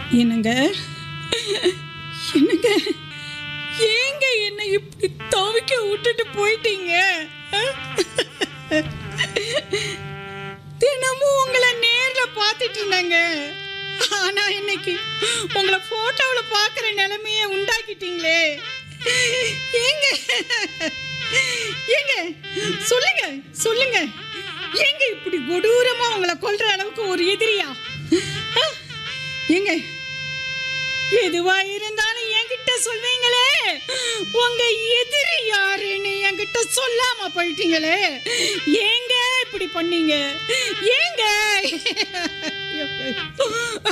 என்னங்க என்னங்க ஏங்க என்ன இப்படி துவைக்க விட்டுட்டு போயிட்டீங்க தினமும் உங்களை நேர்ல பார்த்துட்டு இருந்தேங்க ஆனா இன்னைக்கு உங்களை போட்டோவுல பார்க்குற நிலைமைய உண்டாக்கிட்டீங்களே ஏங்க ஏங்க சொல்லுங்க சொல்லுங்க ஏங்க இப்படி கொடூரமா உங்களை கொல்ற அளவுக்கு ஒரு எதிரியா ஆ? ஏங்க எதுவா இருந்தாலும் என்கிட்ட சொல்வீங்களே உங்க எதிரி யாருன்னு என்கிட்ட சொல்லாம போயிட்டீங்களே ஏங்க இப்படி பண்ணீங்க ஏங்க